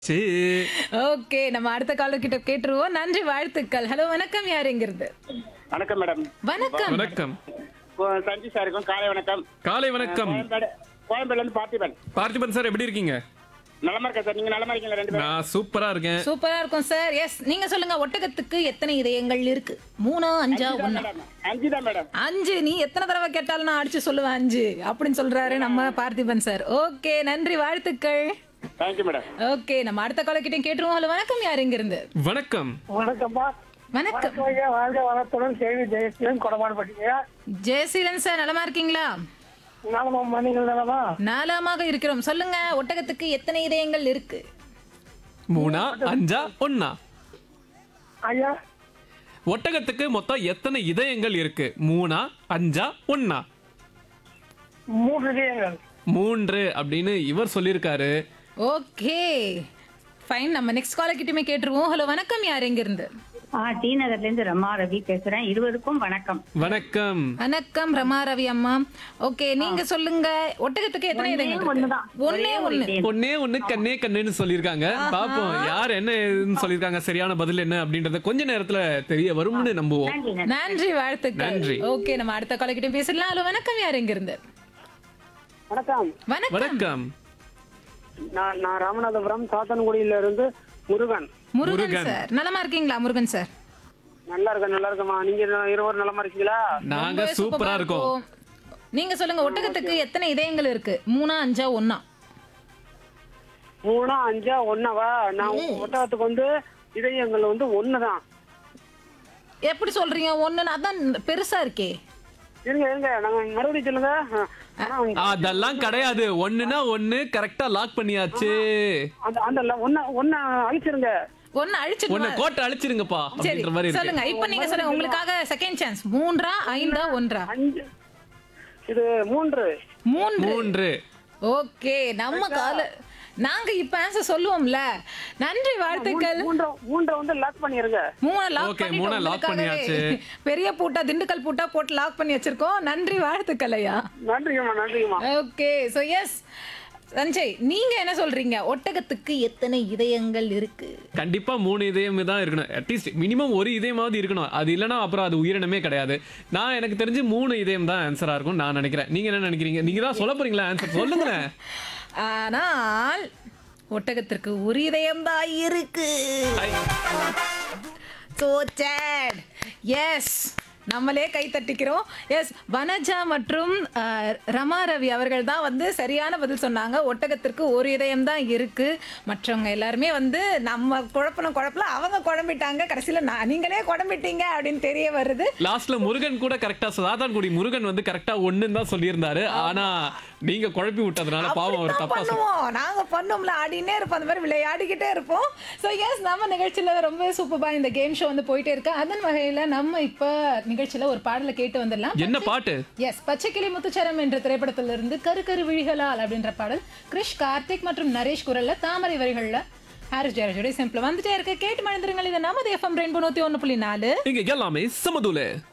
சரி ஓகே நம்ம அடுத்த காலர் கிட்ட கேட்டுருவோம் நன்றி வாழ்த்துக்கள் ஹலோ வணக்கம் யாருங்கிறது வணக்கம் மேடம் வணக்கம் வணக்கம் இப்போ சஞ்சி சாருக்கும் காலை வணக்கம் காலை வணக்கம் கோயம்பேடு கோயம்பேடுல இருந்து பார்த்திபன் பார்த்திபன் சார் எப்படி இருக்கீங்க நலமா இருக்கா சார் நீங்க நலமா இருக்கீங்களா ரெண்டு பேரும் நான் சூப்பரா இருக்கேன் சூப்பரா இருக்கும் சார் எஸ் நீங்க சொல்லுங்க ஒட்டகத்துக்கு எத்தனை இதயங்கள் இருக்கு மூணா அஞ்சா ஒண்ணா மேடம் அஞ்சு தான் மேடம் அஞ்சு நீ எத்தனை தடவை கேட்டாலும் நான் அடிச்சு சொல்லுவேன் அஞ்சு அப்படின்னு சொல்றாரு நம்ம பார்த்திபன் சார் ஓகே நன்றி வாழ்த்துக்கள் தேங்க்யூ மேடம் ஓகே நம்ம அடுத்த காலர் கிட்டயும் கேட்டுருவோம் ஹலோ வணக்கம் யார் இருந்து வணக்கம் வணக்கம்ப்பா வணக்கம் வணக்கம் ஐயா வாழ்க வளத்துடன் கேள்வி ஜெயசீலன் கொடமாடு பட்டியா ஜெயசீலன் சார் நலமா இருக்கீங்களா நானும் மணிகள் தானமா நாலாமாக இருக்கிறோம் சொல்லுங்க ஒட்டகத்துக்கு எத்தனை இதயங்கள் இருக்கு மூணா அஞ்சா ஒண்ணா ஐயா ஒட்டகத்துக்கு மொத்தம் எத்தனை இதயங்கள் இருக்கு மூணா அஞ்சா ஒண்ணா மூன்று இதயங்கள் மூன்று அப்படின்னு இவர் சொல்லியிருக்காரு ஓகே ஃபைன் நம்ம நெக்ஸ்ட் காலர் கிட்டயுமே கேட்டுருவோம் ஹலோ வணக்கம் யார் எங்க இருந்து ஆ டி நகர்ல இருந்து ரமா ரவி பேசுறேன் இருவருக்கும் வணக்கம் வணக்கம் வணக்கம் ரமா ரவி அம்மா ஓகே நீங்க சொல்லுங்க ஒட்டகத்துக்கு எத்தனை இதயங்கள் இருக்கு ஒண்ணுதான். ஒண்ணே ஒரே ஒரு ஒண்ணு இதயம். ஒன்னே ஒண்ணு கண்ணே கண்ணுன்னு சொல்லியிருக்காங்க பாப்போம் யார் என்ன ஏதுன்னு சொல்லியிருக்காங்க சரியான பதில் என்ன அப்படின்றத கொஞ்ச நேரத்துல தெரிய வரும்னு நம்புவோம் நன்றி நன்றி நன்றி வாழ்த்துக்கள் நன்றி. ஓகே நம்ம அடுத்த காலர் கிட்ட பேசலாம் ஹலோ வணக்கம் யார் எங்க இருந்து வணக்கம் வணக்கம் வணக்கம் நான் நான் ராமநாதபுரம் சாத்தன்குடியில இருந்து முருகன் முருகன் முருகன். சார் நலமா இருக்கீங்களா முருகன் சார் நல்லா இருக்கேன் நல்லா இருக்கேம்மா நீங்க இருவரும் நலமா இருக்கீங்களா நாங்க ரொம்பவே சூப்பரா இருக்கோம் நீங்க சொல்லுங்க ஒட்டகத்துக்கு எத்தனை இதயங்கள் இருக்கு மூணா அஞ்சா ஒண்ணா மூணா அஞ்சா ஒன்னவா நான் ஒட்டகத்துக்கு வந்து இதயங்கள் வந்து ஒண்ணுதான் எப்படி சொல்றீங்க ஒண்ணுன்னு அதான் பெருசா இருக்கே இருங்க இருங்க நாங்க மறுபடியும் சொல்லுங்க ஆ, அதெல்லாம் கிடையாது ஒண்ணுனா ஒண்ணு கரெக்டா லாக் பண்ணியாச்சு அந்த அந்த ல- ஒண்ண ஒண்ண அழிச்சிருங்க ஒண்ணு அழிச்சிட்டு ஒண்ணு கோட்டை அழிச்சிருங்கப்பா சரி அப்படின்ற மாதிரி இருக்கு சொல்லுங்க இப்ப நீங்க சொல்லுங்க உங்களுக்காக செகண்ட் சான்ஸ் மூன்றா ஐந்தா ஒன்றா அஞ்சு இது மூன்று மூன்று மூன்று ஓகே நம்ம கால நாங்க இப்ப ஆன்சர் சொல்லுவோம்ல நன்றி வாழ்த்துக்கள் மூன்ற மூன்றை வந்து லாக் பண்ணிருங்க மூணு லாக் Okay, மூணை lock பண்ணியாச்சு. பெரிய பூட்டா திண்டுக்கல் பூட்டா போட்டு லாக் பண்ணி வச்சிருக்கோம் நன்றி வாழ்த்துக்கள் ஐயா நன்றிங்கம்மா நன்றிங்கம்மா ஓகே சோ எஸ் சஞ்சய் நீங்க என்ன சொல்றீங்க ஒட்டகத்துக்கு எத்தனை இதயங்கள் இருக்கு கண்டிப்பா மூணு இதயம் தான் இருக்கணும் அட்லீஸ்ட் மினிமம் ஒரு இதயமாவது இருக்கணும் அது இல்லைன்னா அப்புறம் அது உயிரினமே கிடையாது நான் எனக்கு தெரிஞ்சு மூணு இதயம் தான் ஆன்சரா இருக்கும் நான் நினைக்கிறேன் நீங்க என்ன நினைக்கிறீங்க நீங்க தான் சொல்ல போறீங்களா ஆன்சர் சொல்லுங்களேன் ஆனால் ஒட்டகத்திற்கு ஒரு இதயம் தான் இருக்கு so sad எஸ் நம்மளே கை தட்டிக்கிறோம் எஸ் வனஜா மற்றும் அஹ், ரமா ரவி அவர்கள் தான் வந்து சரியான பதில் சொன்னாங்க ஒட்டகத்திற்கு ஒரு இதயம் தான் இருக்கு மற்றவங்க எல்லாருமே வந்து நம்ம குழப்பணும் குழப்பல அவங்க குழம்பிட்டாங்க கடைசியில் நான் நீங்களே குழம்பிட்டீங்க அப்படின்னு தெரிய வருது லாஸ்ட்ல முருகன் கூட கரெக்டா சாதான்குடி முருகன் வந்து கரெக்டா ஒண்ணுன்னு தான் சொல்லியிருந்தாரு ஆனா நீங்க குழப்பி விட்டதுனால பாவம் அவர் அப்படித்தான் தப்பா சொல் பண்ணுவோம் நாங்க பண்ணோம்ல ஆடினே இருப்போம் அந்த மாதிரி விளையாடிக்கிட்டே இருப்போம் ஸோ எஸ் நம்ம நிகழ்ச்சியில ரொம்ப சூப்பரா இந்த கேம் ஷோ வந்து போயிட்டே இருக்கு அதன் வகையில நம்ம இப்ப நிகழ்ச்சியில ஒரு பாடலை கேட்டு வந்துடலாம் என்ன பாட்டு எஸ் பச்சைக்கிளி முத்துச்சரம் என்ற திரைப்படத்திலிருந்து கரு கரு விழிகளால் அப்படின்ற பாடல் கிரிஷ் கார்த்திக் மற்றும் நரேஷ் குரல்ல தாமரை வரிகள்ல ஹாரிஸ் ஜெயராஜோட சிம்பிள் வந்துட்டே இருக்கு கேட்டு மழுந்துருங்கள் இது நமது எஃப்எம் ரெயின்போ நூத்தி ஒன்று புள்ளி நாலு இங்க எல்லாமே சமதுல